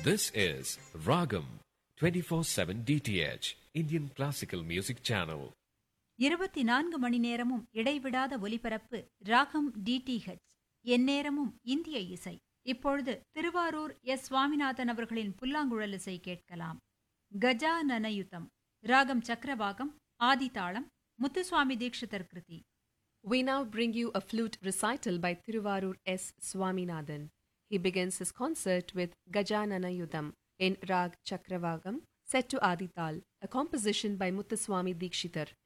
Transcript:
This is Ragam 24/7 DTH Indian Classical Music Channel. இருபத்தி நான்கு மணி நேரமும் இடைவிடாத ஒலிபரப்பு ராகம் டிடிஹெச் எந்நேரமும் இந்திய இசை இப்பொழுது திருவாரூர் எஸ் சுவாமிநாதன் அவர்களின் புல்லாங்குழல் இசை கேட்கலாம் கஜா நனயுதம் ராகம் சக்கரவாகம் ஆதிதாளம் முத்துசுவாமி தீட்சிதர் கிருதி We now bring you a flute recital by Thiruvarur S. Swaminathan. He begins his concert with Gajanana Yudam in Rag Chakravagam, set to Adital, a composition by Muthuswami Dikshitar.